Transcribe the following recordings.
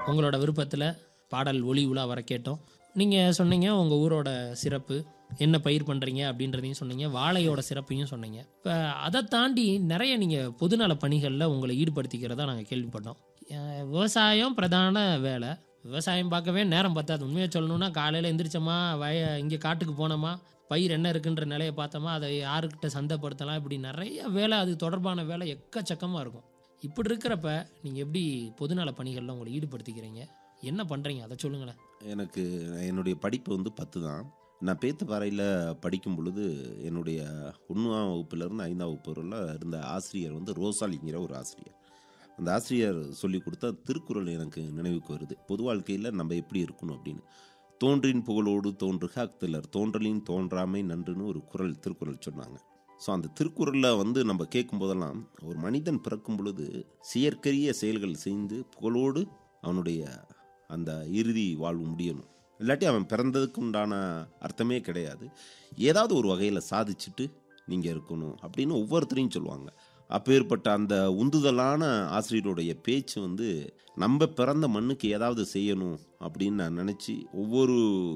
உங்களோட விருப்பத்தில் பாடல் ஒளி உலா வர கேட்டோம் நீங்கள் சொன்னீங்க உங்கள் ஊரோட சிறப்பு என்ன பயிர் பண்ணுறீங்க அப்படின்றதையும் சொன்னீங்க வாழையோட சிறப்பையும் சொன்னீங்க இப்போ அதை தாண்டி நிறைய நீங்கள் பொதுநல பணிகளில் உங்களை ஈடுபடுத்திக்கிறதா நாங்கள் கேள்விப்பட்டோம் அஹ் விவசாயம் பிரதான வேலை விவசாயம் பார்க்கவே நேரம் பத்தாது உண்மையை சொல்லணும்னா காலையில் எந்திரிச்சோமா வய இங்கே காட்டுக்கு போனோமா பயிர் என்ன இருக்குன்ற நிலையை பார்த்தோமா அதை யாருக்கிட்ட சந்தைப்படுத்தலாம் இப்படி நிறைய வேலை அது தொடர்பான வேலை எக்கச்சக்கமாக இருக்கும் இப்படி இருக்கிறப்ப நீங்கள் எப்படி பொதுநல பணிகளில் உங்களை ஈடுபடுத்திக்கிறீங்க என்ன பண்ணுறீங்க அதை சொல்லுங்களேன் எனக்கு என்னுடைய படிப்பு வந்து பத்து தான் நான் பேத்துப்பாறையில் படிக்கும் பொழுது என்னுடைய ஒன்றாம் வகுப்புலேருந்து ஐந்தாம் வகுப்பு வரல இருந்த ஆசிரியர் வந்து ரோசாலிங்கிற ஒரு ஆசிரியர் அந்த ஆசிரியர் சொல்லி கொடுத்த திருக்குறள் எனக்கு நினைவுக்கு வருது பொது வாழ்க்கையில் நம்ம எப்படி இருக்கணும் அப்படின்னு தோன்றின் புகழோடு தோன்றுக அக்திலர் தோன்றலின் தோன்றாமை நன்றுன்னு ஒரு குறள் திருக்குறள் சொன்னாங்க ஸோ அந்த திருக்குறளில் வந்து நம்ம கேட்கும் போதெல்லாம் ஒரு மனிதன் பிறக்கும் பொழுது செயற்கரிய செயல்கள் செய்து புகழோடு அவனுடைய அந்த இறுதி வாழ்வு முடியணும் இல்லாட்டி அவன் பிறந்ததுக்கு உண்டான அர்த்தமே கிடையாது ஏதாவது ஒரு வகையில் சாதிச்சுட்டு நீங்கள் இருக்கணும் அப்படின்னு ஒவ்வொருத்தரையும் சொல்லுவாங்க அப்பேற்பட்ட அந்த உந்துதலான ஆசிரியருடைய பேச்சு வந்து நம்ம பிறந்த மண்ணுக்கு ஏதாவது செய்யணும் அப்படின்னு நான் நினச்சி ஒவ்வொரு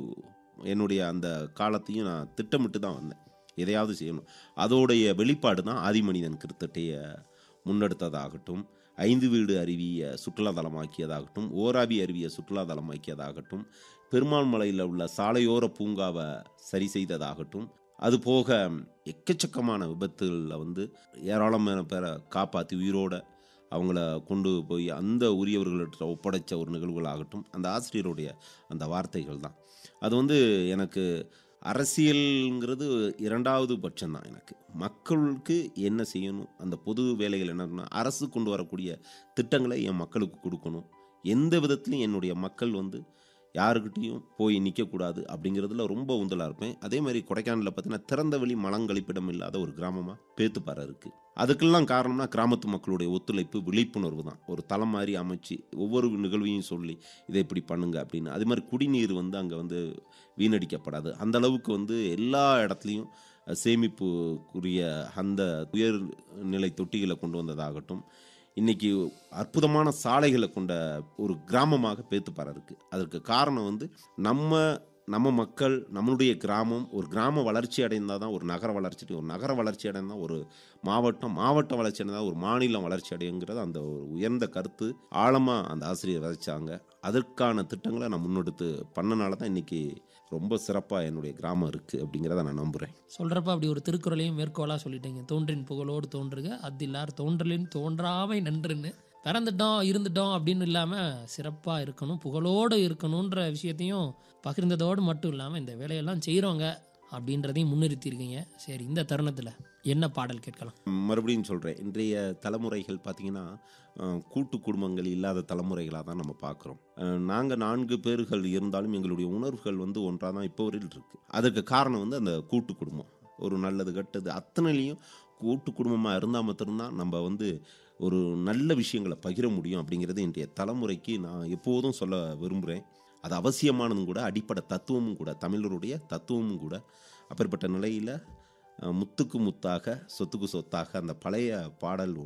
என்னுடைய அந்த காலத்தையும் நான் திட்டமிட்டு தான் வந்தேன் எதையாவது செய்யணும் அதோடைய வெளிப்பாடு தான் ஆதிமனிதன் கிருத்தட்டைய முன்னெடுத்ததாகட்டும் ஐந்து வீடு அருவியை சுற்றுலா தலமாக்கியதாகட்டும் ஓராபி அருவியை சுற்றுலா தலமாக்கியதாகட்டும் பெருமாள் மலையில் உள்ள சாலையோர பூங்காவை சரி செய்ததாகட்டும் அது போக எக்கச்சக்கமான விபத்துகளில் வந்து ஏராளமான பேரை காப்பாற்றி உயிரோட அவங்கள கொண்டு போய் அந்த உரியவர்கள்ட்ட ஒப்படைச்ச ஒரு நிகழ்வுகளாகட்டும் அந்த ஆசிரியருடைய அந்த வார்த்தைகள் தான் அது வந்து எனக்கு அரசியல்ங்கிறது இரண்டாவது பட்சம் தான் எனக்கு மக்களுக்கு என்ன செய்யணும் அந்த பொது வேலைகள் என்னன்னா அரசு கொண்டு வரக்கூடிய திட்டங்களை என் மக்களுக்கு கொடுக்கணும் எந்த விதத்துலையும் என்னுடைய மக்கள் வந்து யாருக்கிட்டேயும் போய் நிற்கக்கூடாது அப்படிங்கிறதுல ரொம்ப உந்தலாக இருப்பேன் அதே மாதிரி கொடைக்கானலில் பார்த்தீங்கன்னா திறந்த வெளி மலங்கழிப்பிடம் இல்லாத ஒரு கிராமமாக பேத்துப்பாறை இருக்குது அதுக்கெல்லாம் காரணம்னா கிராமத்து மக்களுடைய ஒத்துழைப்பு விழிப்புணர்வு தான் ஒரு தளம் மாதிரி அமைச்சு ஒவ்வொரு நிகழ்வையும் சொல்லி இதை இப்படி பண்ணுங்க அப்படின்னு அதே மாதிரி குடிநீர் வந்து அங்கே வந்து வீணடிக்கப்படாது அந்த அளவுக்கு வந்து எல்லா இடத்துலையும் சேமிப்புக்குரிய அந்த உயர்நிலை தொட்டிகளை கொண்டு வந்ததாகட்டும் இன்னைக்கு அற்புதமான சாலைகளை கொண்ட ஒரு கிராமமாக பேத்துப்பாறை இருக்கு அதற்கு காரணம் வந்து நம்ம நம்ம மக்கள் நம்மளுடைய கிராமம் ஒரு கிராம வளர்ச்சி அடைந்தால் தான் ஒரு நகர வளர்ச்சி ஒரு நகர வளர்ச்சி அடைந்தால் ஒரு மாவட்டம் மாவட்ட வளர்ச்சி அடைந்தால் ஒரு மாநிலம் வளர்ச்சி அடையுங்கிறது அந்த ஒரு உயர்ந்த கருத்து ஆழமாக அந்த ஆசிரியர் விதைச்சாங்க அதற்கான திட்டங்களை நான் முன்னெடுத்து பண்ணனால தான் இன்னைக்கு ரொம்ப சிறப்பாக என்னுடைய கிராமம் இருக்குது அப்படிங்கிறத நான் நம்புகிறேன் சொல்கிறப்ப அப்படி ஒரு திருக்குறளையும் மேற்கோளாக சொல்லிட்டீங்க தோன்றின் புகழோடு தோன்றுக அத்தில்லார் தோன்றலின் தோன்றாமை நன்றுன்னு பிறந்துட்டோம் இருந்துட்டோம் அப்படின்னு இல்லாமல் சிறப்பாக இருக்கணும் புகழோடு இருக்கணுன்ற விஷயத்தையும் பகிர்ந்ததோடு மட்டும் இல்லாமல் இந்த வேலையெல்லாம் செய்கிறோங்க அப்படின்றதையும் முன்னிறுத்தியிருக்கீங்க சரி இந்த தருணத்தில் என்ன பாடல் கேட்கலாம் மறுபடியும் சொல்கிறேன் இன்றைய தலைமுறைகள் பார்த்திங்கன்னா அஹ், கூட்டு குடும்பங்கள் இல்லாத தலைமுறைகளாக தான் நம்ம பார்க்குறோம் நாங்கள் நான்கு பேர்கள் இருந்தாலும் எங்களுடைய உணர்வுகள் வந்து ஒன்றாக தான் இப்போ வரையில் இருக்குது அதுக்கு காரணம் வந்து அந்த கூட்டு குடும்பம் ஒரு நல்லது கெட்டது அத்தனைலையும் கூட்டு குடும்பமாக இருந்தால் மட்டும்தான் நம்ம வந்து ஒரு நல்ல விஷயங்களை பகிர முடியும் அப்படிங்கிறது இன்றைய தலைமுறைக்கு நான் எப்போதும் சொல்ல விரும்புகிறேன் அது அவசியமானதும் கூட அடிப்படை தத்துவமும் கூட தமிழருடைய தத்துவமும் கூட அப்பேற்பட்ட நிலையில் முத்துக்கு முத்தாக சொத்துக்கு சொத்தாக அந்த பழைய பாடல்